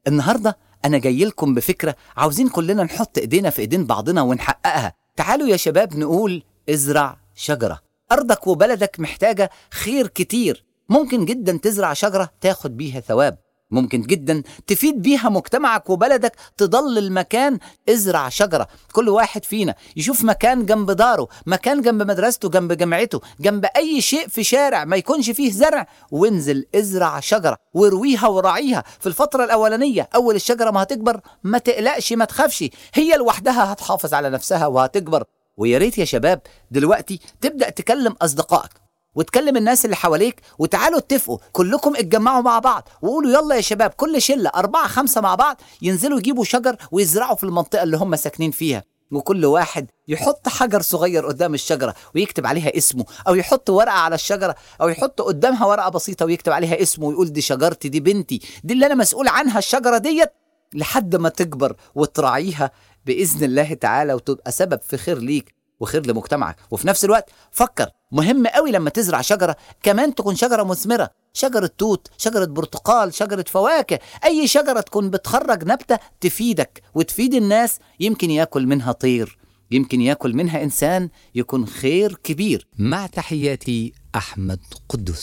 النهارده انا جاي لكم بفكره عاوزين كلنا نحط ايدينا في ايدين بعضنا ونحققها تعالوا يا شباب نقول ازرع شجره ارضك وبلدك محتاجه خير كتير ممكن جدا تزرع شجره تاخد بيها ثواب ممكن جدا تفيد بيها مجتمعك وبلدك تضل المكان ازرع شجرة كل واحد فينا يشوف مكان جنب داره مكان جنب مدرسته جنب جامعته جنب أي شيء في شارع ما يكونش فيه زرع وانزل ازرع شجرة وارويها وراعيها في الفترة الأولانية أول الشجرة ما هتكبر ما تقلقش ما تخافش هي لوحدها هتحافظ على نفسها وهتكبر ويا ريت يا شباب دلوقتي تبدأ تكلم أصدقائك وتكلم الناس اللي حواليك وتعالوا اتفقوا كلكم اتجمعوا مع بعض وقولوا يلا يا شباب كل شلة أربعة خمسة مع بعض ينزلوا يجيبوا شجر ويزرعوا في المنطقة اللي هم ساكنين فيها وكل واحد يحط حجر صغير قدام الشجرة ويكتب عليها اسمه أو يحط ورقة على الشجرة أو يحط قدامها ورقة بسيطة ويكتب عليها اسمه ويقول دي شجرتي دي بنتي دي اللي أنا مسؤول عنها الشجرة ديت لحد ما تكبر وتراعيها بإذن الله تعالى وتبقى سبب في خير ليك وخير لمجتمعك وفي نفس الوقت فكر مهم قوي لما تزرع شجرة كمان تكون شجرة مثمرة شجرة توت شجرة برتقال شجرة فواكه أي شجرة تكون بتخرج نبتة تفيدك وتفيد الناس يمكن ياكل منها طير يمكن ياكل منها إنسان يكون خير كبير مع تحياتي أحمد قدس